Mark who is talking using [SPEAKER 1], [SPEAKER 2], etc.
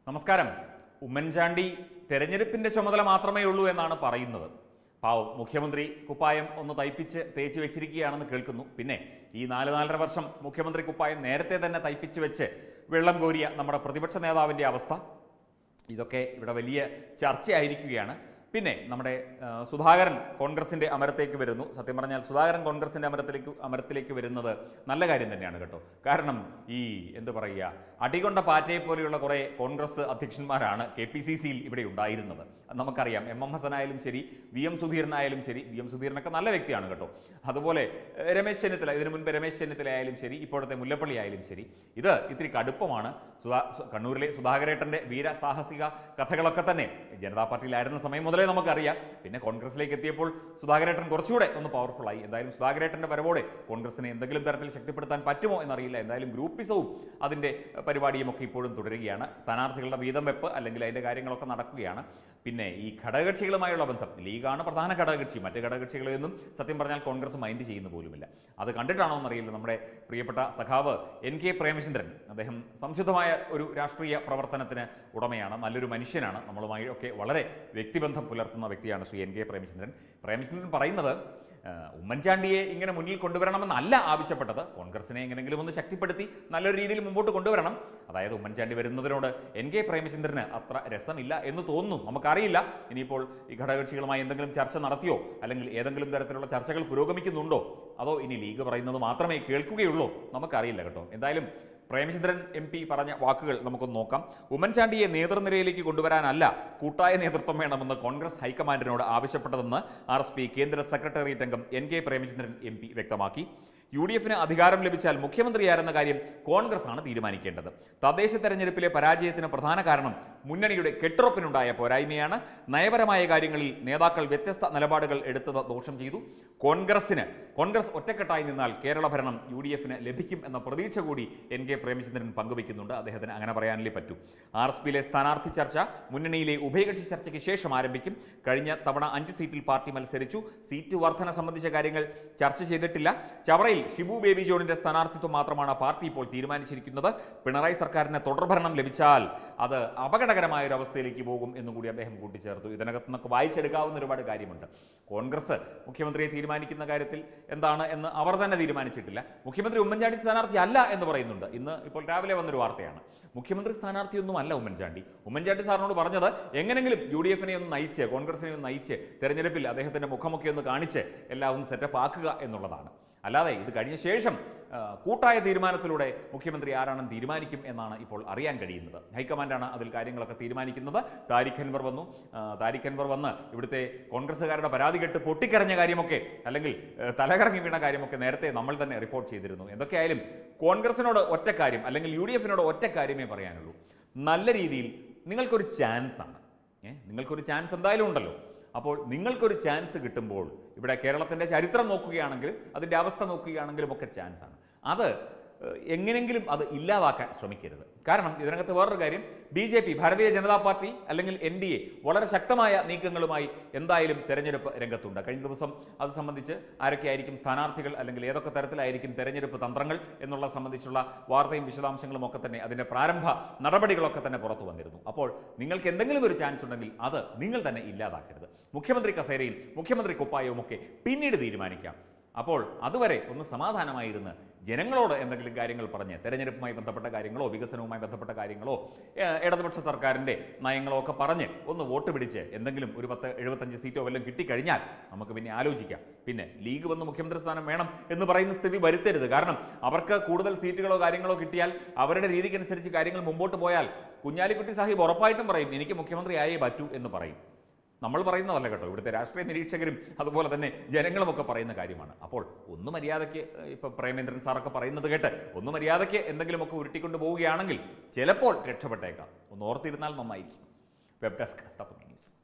[SPEAKER 1] നമസ്കാരം ഉമ്മൻചാണ്ടി തെരഞ്ഞെടുപ്പിന്റെ ചുമതല മാത്രമേ ഉള്ളൂ എന്നാണ് പറയുന്നത് പാവം മുഖ്യമന്ത്രി കുപ്പായം ഒന്ന് തയ്പ്പിച്ച് തേച്ച് വെച്ചിരിക്കുകയാണെന്ന് കേൾക്കുന്നു പിന്നെ ഈ നാല് നാലര വർഷം മുഖ്യമന്ത്രി കുപ്പായം നേരത്തെ തന്നെ തയ്പ്പിച്ച് വെച്ച് വെള്ളം കോരിയ നമ്മുടെ പ്രതിപക്ഷ നേതാവിൻ്റെ അവസ്ഥ ഇതൊക്കെ ഇവിടെ വലിയ ചർച്ചയായിരിക്കുകയാണ് പിന്നെ നമ്മുടെ ആ, സുധാകരൻ കോൺഗ്രസിന്റെ അമരത്തേക്ക് വരുന്നു സത്യം പറഞ്ഞാൽ സുധാകരൻ കോൺഗ്രസിന്റെ അമരത്തിലേക്ക് അമരത്തിലേക്ക് വരുന്നത് നല്ല കാര്യം തന്നെയാണ് കേട്ടോ കാരണം ഈ എന്ത് പറയുക അടികൊണ്ട പാറ്റയെ പോലെയുള്ള കുറേ കോൺഗ്രസ് അധ്യക്ഷന്മാരാണ് കെ പി സി സിയിൽ ഇവിടെ ഉണ്ടായിരുന്നത് അത് നമുക്കറിയാം എം എം ഹസനായാലും ശരി വി എം സുധീരനായാലും ശരി വി എം സുധീരനൊക്കെ നല്ല വ്യക്തിയാണ് കേട്ടോ അതുപോലെ ഏഹ്, രമേശ് ചെന്നിത്തല ഇതിനു മുൻപ് രമേശ് ചെന്നിത്തല ആയാലും ശരി ഇപ്പോഴത്തെ മുല്ലപ്പള്ളി ആയാലും ശരി ഇത് ഇത്തിരി കടുപ്പമാണ് സുധാ സു- കണ്ണൂരിലെ സുധാകരേട്ടൻ്റെ വീരസാഹസിക കഥകളൊക്കെ തന്നെ ജനതാ പാർട്ടിയിലായിരുന്ന സമയം മുതലേ നമുക്കറിയാം പിന്നെ കോൺഗ്രസിലേക്ക് എത്തിയപ്പോൾ സുധാകരേട്ടൻ കുറച്ചുകൂടെ ഒന്ന് പവർഫുൾ ആയി എന്തായാലും സുധാകരേട്ടൻ്റെ വരവോടെ കോൺഗ്രസിനെ എന്തെങ്കിലും തരത്തിൽ ശക്തിപ്പെടുത്താൻ പറ്റുമോ എന്നറിയില്ല എന്തായാലും ഗ്രൂപ്പിസവും അതിൻ്റെ ഏഹ്, പരിപാടിയും ഒക്കെ ഇപ്പോഴും തുടരുകയാണ് സ്ഥാനാർത്ഥികളുടെ വീതം വെപ്പ് അല്ലെങ്കിൽ അതിൻ്റെ കാര്യങ്ങളൊക്കെ നടക്കുകയാണ് പിന്നെ ഈ ഘടകകക്ഷികളുമായുള്ള ബന്ധം ലീഗാണ് പ്രധാന ഘടകകക്ഷി മറ്റ് ഘടകകക്ഷികളെയൊന്നും സത്യം പറഞ്ഞാൽ കോൺഗ്രസ് മൈൻഡ് ചെയ്യുന്ന പോലുമില്ല അത് കണ്ടിട്ടാണോ എന്നറിയില്ല നമ്മുടെ പ്രിയപ്പെട്ട സഖാവ് എൻ കെ പ്രേമചന്ദ്രൻ അദ്ദേഹം സംശുദ്ധമായ ഒരു രാഷ്ട്രീയ പ്രവർത്തനത്തിന് ഉടമയാണ് നല്ലൊരു മനുഷ്യനാണ് നമ്മളുമായി ഒക്കെ വളരെ വ്യക്തിബന്ധം പുലർത്തുന്ന വ്യക്തിയാണ് ശ്രീ എൻ കെ പ്രേമചന്ദ്രൻ പ്രേമചന്ദ്രൻ പറയുന്നത് ആ, ഉമ്മൻചാണ്ടിയെ ഇങ്ങനെ മുന്നിൽ കൊണ്ടുവരണമെന്നല്ല ആവശ്യപ്പെട്ടത് കോൺഗ്രസിനെ എങ്ങനെയെങ്കിലും ഒന്ന് ശക്തിപ്പെടുത്തി നല്ലൊരു രീതിയിൽ മുമ്പോട്ട് കൊണ്ടുവരണം അതായത് ഉമ്മൻചാണ്ടി വരുന്നതിനോട് എൻ കെ പ്രേമചന്ദ്രന് അത്ര രസമില്ല എന്ന് തോന്നുന്നു നമുക്കറിയില്ല ഇനിയിപ്പോൾ ഈ ഘടകകക്ഷികളുമായി എന്തെങ്കിലും ചർച്ച നടത്തിയോ അല്ലെങ്കിൽ ഏതെങ്കിലും തരത്തിലുള്ള ചർച്ചകൾ പുരോഗമിക്കുന്നുണ്ടോ അതോ ഇനി ലീഗ് പറയുന്നത് മാത്രമേ കേൾക്കുകയുള്ളൂ നമുക്കറിയില്ല കേട്ടോ എന്തായാലും പ്രേമചന്ദ്രൻ എം പി പറഞ്ഞ വാക്കുകൾ നമുക്കൊന്ന് നോക്കാം ഉമ്മൻചാണ്ടിയെ നേതൃനിരയിലേക്ക് കൊണ്ടുവരാനല്ല കൂട്ടായ നേതൃത്വം വേണമെന്ന് കോൺഗ്രസ് ഹൈക്കമാൻഡിനോട് ആവശ്യപ്പെട്ടതെന്ന് ആർ എസ് പി കേന്ദ്ര സെക്രട്ടേറിയറ്റ് അംഗം N K Premachandran M P വ്യക്തമാക്കി യു ഡി എഫിന് അധികാരം ലഭിച്ചാൽ മുഖ്യമന്ത്രിയാരെന്ന കാര്യം കോൺഗ്രസ് ആണ് തീരുമാനിക്കേണ്ടത് തദ്ദേശ തെരഞ്ഞെടുപ്പിലെ പരാജയത്തിന് പ്രധാന കാരണം മുന്നണിയുടെ കെട്ടുറപ്പിനുണ്ടായ പോരായ്മയാണ് നയപരമായ കാര്യങ്ങളിൽ നേതാക്കൾ വ്യത്യസ്ത നിലപാടുകൾ എടുത്തത് ദോഷം ചെയ്തു കോൺഗ്രസിന് കോൺഗ്രസ് ഒറ്റക്കെട്ടായി നിന്നാൽ കേരള ഭരണം യു ഡി എഫിന് ലഭിക്കും എന്ന പ്രതീക്ഷ കൂടി എൻ കെ പ്രേമചന്ദ്രൻ പങ്കുവയ്ക്കുന്നുണ്ട് അദ്ദേഹത്തിന് അങ്ങനെ പറയാനല്ലേ പറ്റൂ ആർ എസ് പിയിലെ സ്ഥാനാർത്ഥി ചർച്ച മുന്നണിയിലെ ഉഭയകക്ഷി ചർച്ചയ്ക്ക് ശേഷം ആരംഭിക്കും കഴിഞ്ഞ തവണ അഞ്ച് സീറ്റിൽ പാർട്ടി മത്സരിച്ചു സീറ്റ് വർധന സംബന്ധിച്ച കാര്യങ്ങൾ ചർച്ച ചെയ്തിട്ടില്ല ചവറയിൽ ഷിബു ബേബി ജോണിന്റെ സ്ഥാനാർത്ഥിത്വം മാത്രമാണ് പാർട്ടി ഇപ്പോൾ തീരുമാനിച്ചിരിക്കുന്നത് പിണറായി സർക്കാരിന് തുടർഭരണം ലഭിച്ചാൽ അത് അപകടകരമായ ഒരു അവസ്ഥയിലേക്ക് പോകും എന്നും കൂടി അദ്ദേഹം കൂട്ടിച്ചേർത്തു ഇതിനകത്ത് നിന്നൊക്കെ വായിച്ചെടുക്കാവുന്ന ഒരുപാട് കാര്യമുണ്ട് കോൺഗ്രസ് മുഖ്യമന്ത്രിയെ തീരുമാനിക്കുന്ന കാര്യത്തിൽ എന്താണ് എന്ന് അവർ തന്നെ തീരുമാനിച്ചിട്ടില്ല മുഖ്യമന്ത്രി ഉമ്മൻചാണ്ടി സ്ഥാനാർത്ഥി അല്ല എന്ന് പറയുന്നുണ്ട് ഇന്ന് ഇപ്പോൾ രാവിലെ വന്നൊരു വാർത്തയാണ് മുഖ്യമന്ത്രി സ്ഥാനാർത്ഥിയൊന്നും അല്ല ഉമ്മൻചാണ്ടി ഉമ്മൻചാണ്ടി സാറിനോട് പറഞ്ഞത് എങ്ങനെങ്കിലും യു ഡി എഫിനെ ഒന്ന് നയിച്ച് കോൺഗ്രസിനെ ഒന്ന് നയിച്ച് തെരഞ്ഞെടുപ്പിൽ അദ്ദേഹത്തിന്റെ മുഖമൊക്കെ ഒന്ന് കാണിച്ച് എല്ലാം ഒന്ന് സെറ്റപ്പ് ആക്കുക എന്നുള്ളതാണ് അല്ലാതെ ഇത് കഴിഞ്ഞ ശേഷം ആ, കൂട്ടായ തീരുമാനത്തിലൂടെ മുഖ്യമന്ത്രി ആരാണെന്ന് തീരുമാനിക്കും എന്നാണ് ഇപ്പോൾ അറിയാൻ കഴിയുന്നത് ഹൈക്കമാൻഡാണ് അതിൽ കാര്യങ്ങളൊക്കെ തീരുമാനിക്കുന്നത് താരിഖ് അൻവർ വന്നു ആ, താരിഖ് അൻവർ വന്ന് ഇവിടുത്തെ കോൺഗ്രസ്സുകാരുടെ പരാതി കേട്ട് പൊട്ടിക്കരഞ്ഞ കാര്യമൊക്കെ അല്ലെങ്കിൽ ഏ, തലകറങ്ങി വീണ കാര്യമൊക്കെ നേരത്തെ നമ്മൾ തന്നെ റിപ്പോർട്ട് ചെയ്തിരുന്നു എന്തൊക്കെയായാലും കോൺഗ്രസിനോട് ഒറ്റ കാര്യം അല്ലെങ്കിൽ യു ഡി എഫിനോട് ഒറ്റ കാര്യമേ പറയാനുള്ളൂ നല്ല രീതിയിൽ നിങ്ങൾക്കൊരു ചാൻസ് ആണ് ഏ നിങ്ങൾക്കൊരു ചാൻസ് എന്തായാലും ഉണ്ടല്ലോ അപ്പോൾ നിങ്ങൾക്കൊരു ചാൻസ് കിട്ടുമ്പോൾ ഇവിടെ കേരളത്തിൻ്റെ ചരിത്രം നോക്കുകയാണെങ്കിലും അതിൻ്റെ അവസ്ഥ നോക്കുകയാണെങ്കിലും ഒക്കെ ചാൻസ് ആണ് അത് ഏഹ്, എങ്ങനെങ്കിലും അത് ഇല്ലാതാക്കാൻ ശ്രമിക്കരുത് കാരണം ഇതിനകത്ത് വേറൊരു കാര്യം B J P Bharatiya Janata party അല്ലെങ്കിൽ എൻ ഡി എ വളരെ ശക്തമായ നീക്കങ്ങളുമായി എന്തായാലും തെരഞ്ഞെടുപ്പ് രംഗത്തുണ്ട് കഴിഞ്ഞ ദിവസം അത് സംബന്ധിച്ച് ആരൊക്കെയായിരിക്കും സ്ഥാനാർത്ഥികൾ അല്ലെങ്കിൽ ഏതൊക്കെ തരത്തിലായിരിക്കും തെരഞ്ഞെടുപ്പ് തന്ത്രങ്ങൾ എന്നുള്ള സംബന്ധിച്ചുള്ള വാർത്തയും വിശദാംശങ്ങളും ഒക്കെ തന്നെ അതിൻ്റെ പ്രാരംഭ നടപടികളൊക്കെ തന്നെ പുറത്തു വന്നിരുന്നു അപ്പോൾ നിങ്ങൾക്ക് എന്തെങ്കിലും ഒരു ചാൻസ് ഉണ്ടെങ്കിൽ അത് നിങ്ങൾ തന്നെ ഇല്ലാതാക്കരുത് മുഖ്യമന്ത്രി കസേരയും മുഖ്യമന്ത്രി കുപ്പായവും ഒക്കെ പിന്നീട് തീരുമാനിക്കാം അപ്പോൾ അതുവരെ ഒന്ന് സമാധാനമായിരുന്ന് ജനങ്ങളോട് എന്തെങ്കിലും കാര്യങ്ങൾ പറഞ്ഞ് തെരഞ്ഞെടുപ്പുമായി ബന്ധപ്പെട്ട കാര്യങ്ങളോ വികസനവുമായി ബന്ധപ്പെട്ട കാര്യങ്ങളോ ഏഹ്, ഇടതുപക്ഷ സർക്കാരിൻ്റെ നയങ്ങളോ ഒക്കെ പറഞ്ഞ് ഒന്ന് വോട്ട് പിടിച്ച് എന്തെങ്കിലും ഒരു പത്ത് എഴുപത്തഞ്ച് സീറ്റോ വല്ലതും കിട്ടിക്കഴിഞ്ഞാൽ നമുക്ക് പിന്നെ ആലോചിക്കാം പിന്നെ ലീഗ് വന്ന് മുഖ്യമന്ത്രി സ്ഥാനം വേണം എന്ന് പറയുന്ന സ്ഥിതി വരുത്തരുത് കാരണം അവർക്ക് കൂടുതൽ സീറ്റുകളോ കാര്യങ്ങളോ കിട്ടിയാൽ അവരുടെ രീതിക്കനുസരിച്ച് കാര്യങ്ങൾ മുമ്പോട്ട് പോയാൽ കുഞ്ഞാലിക്കുട്ടി സാഹിബ് ഉറപ്പായിട്ടും പറയും എനിക്ക് മുഖ്യമന്ത്രി ആയേ പറ്റൂ എന്ന് പറയും നമ്മൾ പറയുന്നതല്ല കേട്ടോ ഇവിടുത്തെ രാഷ്ട്രീയ നിരീക്ഷകരും അതുപോലെ തന്നെ ജനങ്ങളുമൊക്കെ പറയുന്ന കാര്യമാണ് അപ്പോൾ ഒന്ന് മര്യാദയ്ക്ക് ഇപ്പം പ്രേമേന്ദ്രൻ സാറൊക്കെ പറയുന്നത് കേട്ട് ഒന്ന് മര്യാദയ്ക്ക് എന്തെങ്കിലുമൊക്കെ ഉരുട്ടിക്കൊണ്ട് പോവുകയാണെങ്കിൽ ചിലപ്പോൾ രക്ഷപ്പെട്ടേക്കാം ഒന്ന് ഓർത്തിരുന്നാൽ നന്നായിരിക്കും വെബ് ഡെസ്ക് തത്വമി ന്യൂസ്